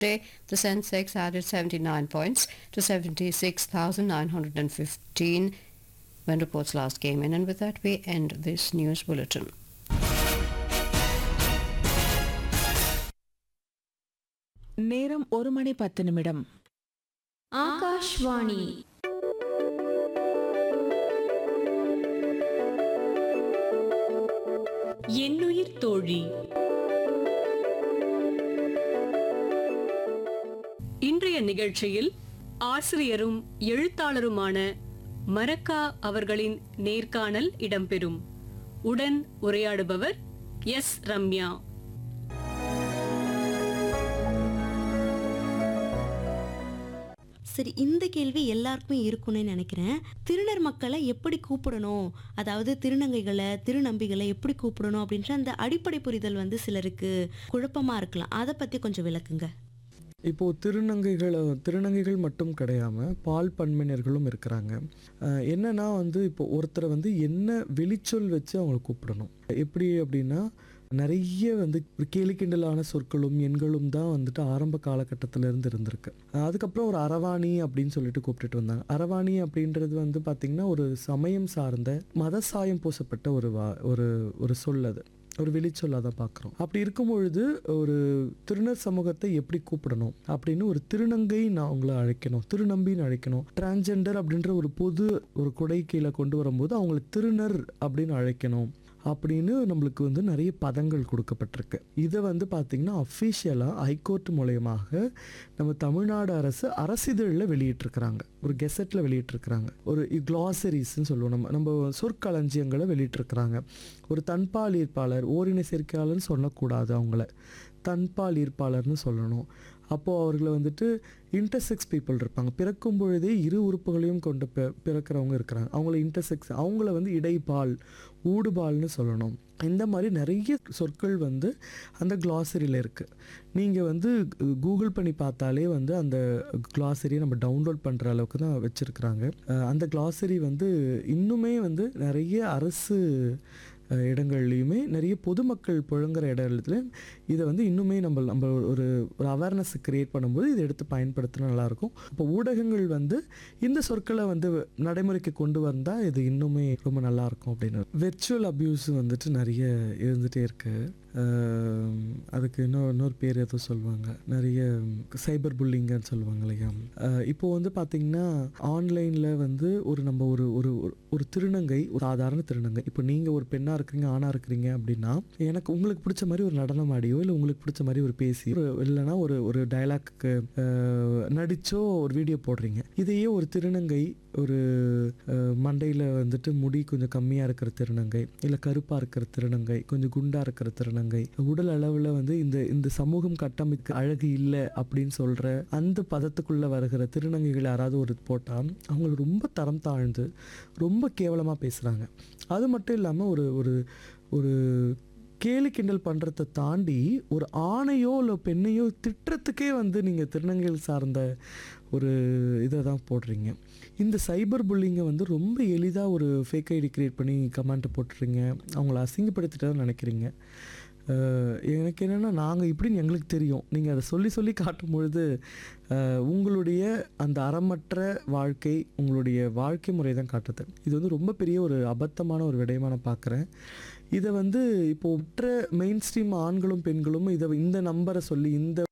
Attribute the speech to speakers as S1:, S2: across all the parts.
S1: Day, the Sensex added 79 points to 76,915 when reports last came in. And with that, we end this news bulletin.
S2: நேரம் ஒரு மணி பத்து நிமிடம்
S3: ஆகாஷ்வாணி
S4: என்னுயிர் தோழி இன்றைய நிகழ்ச்சியில் ஆசிரியரும் எழுத்தாளருமான மரக்கா அவர்களின் நேர்காணல் இடம்பெறும் உடன் உரையாடுபவர் எஸ் ரம்யா
S3: சரி இந்த கேள்வி எல்லாருக்குமே இருக்கும்னு நினைக்கிறேன் திருநர் மக்களை எப்படி கூப்பிடணும் அதாவது திருநங்கைகளை திருநம்பிகளை எப்படி கூப்பிடணும் அப்படின்ற அந்த அடிப்படை புரிதல் வந்து சிலருக்கு குழப்பமா இருக்கலாம் அதை பத்தி கொஞ்சம் விளக்குங்க
S5: இப்போ திருநங்கைகள் திருநங்கைகள் மட்டும் கிடையாம பால் பன்மையினர்களும் இருக்கிறாங்க அஹ் என்னன்னா வந்து இப்போ ஒருத்தரை வந்து என்ன வெளிச்சொல் வச்சு அவங்கள கூப்பிடணும் எப்படி அப்படின்னா நிறைய வந்து ஒரு கேலிக்கிண்டலான சொற்களும் எண்களும் தான் வந்துட்டு ஆரம்ப காலகட்டத்துல இருந்து இருந்திருக்கு அஹ் அதுக்கப்புறம் ஒரு அரவாணி அப்படின்னு சொல்லிட்டு கூப்பிட்டுட்டு வந்தாங்க அரவாணி அப்படின்றது வந்து பார்த்திங்கன்னா ஒரு சமயம் சார்ந்த மத சாயம் பூசப்பட்ட ஒரு வா ஒரு ஒரு சொல் அது ஒரு வெளிச்சொல்லாக தான் பார்க்குறோம் அப்படி இருக்கும் பொழுது ஒரு திருநர் சமூகத்தை எப்படி கூப்பிடணும் அப்படின்னு ஒரு திருநங்கை நான் அவங்கள அழைக்கணும் திருநம்பின்னு அழைக்கணும் டிரான்ஜெண்டர் அப்படின்ற ஒரு பொது ஒரு கொடை கீழே கொண்டு வரும்போது அவங்களை திருநர் அப்படின்னு அழைக்கணும் அப்படின்னு நம்மளுக்கு வந்து நிறைய பதங்கள் கொடுக்கப்பட்டிருக்கு இதை வந்து பார்த்திங்கன்னா அஃபிஷியலாக ஹைகோர்ட் மூலயமாக நம்ம தமிழ்நாடு அரசு அரசிதழில் வெளியிட்டிருக்கிறாங்க ஒரு கெசட்டில் வெளியிட்டிருக்கிறாங்க ஒரு கிளாசரிஸ்ன்னு சொல்லுவோம் நம்ம நம்ம சொற்களஞ்சியங்களை வெளியிட்டிருக்கிறாங்க ஒரு தன்பால் ஈர்ப்பாளர் ஓரின சேர்க்கையாளர்னு சொல்லக்கூடாது அவங்கள தன்பால் ஈர்ப்பாளர்னு சொல்லணும் அப்போது அவர்களை வந்துட்டு இன்டர்செக்ஸ் பீப்புள் இருப்பாங்க பிறக்கும் பொழுதே இரு உறுப்புகளையும் கொண்டு பி பிறக்கிறவங்க இருக்கிறாங்க அவங்கள இன்டர்செக்ஸ் அவங்கள வந்து இடைப்பால் ஊடுபால்னு சொல்லணும் இந்த மாதிரி நிறைய சொற்கள் வந்து அந்த கிளாசரியில் இருக்குது நீங்கள் வந்து கூகுள் பண்ணி பார்த்தாலே வந்து அந்த கிளாசரியை நம்ம டவுன்லோட் பண்ணுற அளவுக்கு தான் வச்சுருக்குறாங்க அந்த கிளாசரி வந்து இன்னுமே வந்து நிறைய அரசு அஹ், இடங்கள்லையுமே நிறைய பொதுமக்கள் புழங்குற இடத்துலையும் இதை வந்து இன்னுமே நம்ம நம்ம ஒரு ஒரு அவேர்னஸ் கிரியேட் பண்ணும்போது இதை எடுத்து பயன்படுத்தினா நல்லாயிருக்கும் இப்போ ஊடகங்கள் வந்து இந்த சொற்களை வந்து நடைமுறைக்கு கொண்டு வந்தால் இது இன்னுமே ரொம்ப நல்லாயிருக்கும் அப்படின்னு வெர்ச்சுவல் அப்யூஸ் வந்துட்டு நிறைய இருந்துகிட்டே இருக்குது அதுக்கு இன்னொரு இன்னொரு பேர் ஏதோ சொல்லுவாங்க நிறைய சைபர் புல்லிங்கன்னு சொல்லுவாங்க இல்லையா அஹ் இப்போ வந்து பார்த்தீங்கன்னா ஆன்லைனில் வந்து ஒரு நம்ம ஒரு ஒரு ஒரு- ஒரு திருநங்கை ஒரு சாதாரண திருநங்கை இப்போ நீங்கள் ஒரு பெண்ணாக இருக்கிறீங்க ஆணாக இருக்கிறீங்க அப்படின்னா எனக்கு உங்களுக்கு பிடிச்ச மாதிரி ஒரு நடனம் ஆடியோ இல்லை உங்களுக்கு பிடிச்ச மாதிரி ஒரு பேசி ஒரு- இல்லைன்னா ஒரு ஒரு டைலாக்கு நடிச்சோ ஒரு வீடியோ போடுறீங்க இதையே ஒரு திருநங்கை ஒரு மண்டையில் வந்துட்டு முடி கொஞ்சம் கம்மியாக இருக்கிற திருநங்கை இல்லை கருப்பாக இருக்கிற திருநங்கை கொஞ்சம் குண்டாக இருக்கிற திருநங்கை உடல் அளவில் வந்து இந்த இந்த சமூகம் கட்டமைக்க அழகு இல்லை அப்படின்னு சொல்கிற அந்த பதத்துக்குள்ளே வருகிற திருநங்கைகள் யாராவது ஒரு போட்டால் அவங்களை ரொம்ப தரம் தாழ்ந்து ரொம்ப கேவலமாக பேசுகிறாங்க அது மட்டும் இல்லாமல் ஒரு ஒரு ஒரு கேலி கிண்டல் பண்ணுறதை தாண்டி ஒரு ஆணையோ இல்லை பெண்ணையோ திட்டுறதுக்கே வந்து நீங்கள் திருநங்கைகள் சார்ந்த ஒரு இதை தான் போடுறீங்க இந்த சைபர் புல்லிங்கை வந்து ரொம்ப எளிதாக ஒரு ஃபேக் ஐடி கிரியேட் பண்ணி கமெண்ட் போட்டுறீங்க அவங்கள அசிங்கப்படுத்திட்டு நினைக்கிறீங்க அஹ் எனக்கு என்னென்னா நாங்கள் இப்படின்னு எங்களுக்கு தெரியும் நீங்கள் அதை சொல்லி சொல்லி காட்டும் பொழுது அஹ் உங்களுடைய அந்த அறமற்ற வாழ்க்கை உங்களுடைய வாழ்க்கை முறை தான் காட்டுது இது வந்து ரொம்ப பெரிய ஒரு அபத்தமான ஒரு விடயமாக நான் பார்க்குறேன் இதை வந்து இப்போ மற்ற மெயின் ஸ்ட்ரீம் ஆண்களும் பெண்களும் இதை இந்த நம்பரை சொல்லி இந்த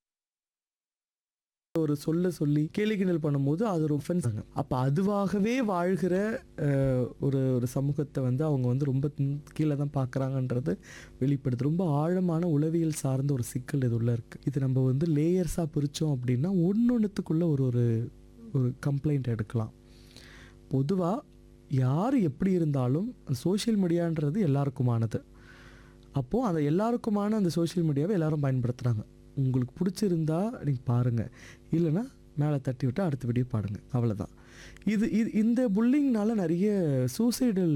S5: ஒரு சொல்ல சொல்லி கேலி கிண்டல் பண்ணும்போது அது ஒரு ஒஃபென்ஸ் அப்போ அதுவாகவே வாழ்கிற அஹ், ஒரு ஒரு சமூகத்தை வந்து அவங்க வந்து ரொம்ப கீழே தான் பார்க்குறாங்கன்றது வெளிப்படுது ரொம்ப ஆழமான உளவியல் சார்ந்த ஒரு சிக்கல் இது உள்ள இருக்குது இது நம்ம வந்து லேயர்ஸாக பிரித்தோம் அப்படின்னா ஒன்று ஒரு ஒரு ஒரு கம்ப்ளைண்ட் எடுக்கலாம் பொதுவாக யார் எப்படி இருந்தாலும் சோஷியல் மீடியான்றது எல்லாருக்குமானது அப்போது அந்த எல்லாருக்குமான அந்த சோஷியல் மீடியாவை எல்லாரும் பயன்படுத்துகிறாங்க உங்களுக்கு பிடிச்சிருந்தா நீங்கள் பாருங்கள் இல்லைன்னா மேலே தட்டி விட்டு அடுத்த வீடியோ பாடுங்க அவ்வளோதான் இது இது இந்த புல்லிங்னால நிறைய சூசைடல்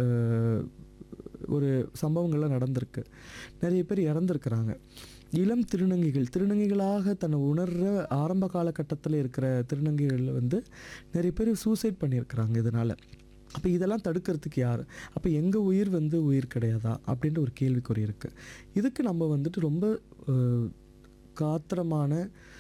S5: ஒரு சம்பவங்கள்லாம் நடந்திருக்கு நிறைய பேர் இறந்துருக்குறாங்க இளம் திருநங்கைகள் திருநங்கைகளாக தன்னை உணர்ற ஆரம்ப காலகட்டத்தில் இருக்கிற திருநங்கைகள் வந்து நிறைய பேர் சூசைட் பண்ணியிருக்கிறாங்க இதனால் அப்போ இதெல்லாம் தடுக்கிறதுக்கு யார் அப்போ எங்கள் உயிர் வந்து உயிர் கிடையாதா அப்படின்ற ஒரு கேள்விக்குறி இருக்குது இதுக்கு நம்ம வந்துட்டு ரொம்ப அஹ், காத்திரமான